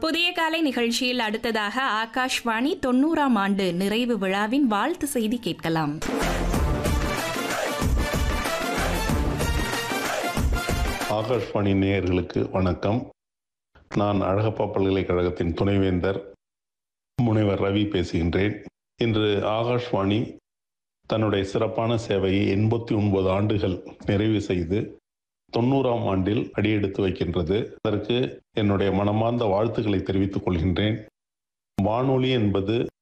புதிய காலை நிகழ்ச்சியில் அடுத்ததாக ஆகாஷ்வாணி தொண்ணூறாம் ஆண்டு நிறைவு விழாவின் வாழ்த்து செய்தி கேட்கலாம் ஆகாஷ்வாணி நேயர்களுக்கு வணக்கம் நான் அழகப்பா பல்கலைக்கழகத்தின் துணைவேந்தர் முனைவர் ரவி பேசுகின்றேன் இன்று ஆகாஷ்வாணி தன்னுடைய சிறப்பான சேவையை எண்பத்தி ஒன்பது ஆண்டுகள் நிறைவு செய்து தொண்ணூறாம் ஆண்டில் அடியெடுத்து வைக்கின்றது அதற்கு என்னுடைய மனமார்ந்த வாழ்த்துக்களை தெரிவித்துக் கொள்கின்றேன் வானொலி என்பது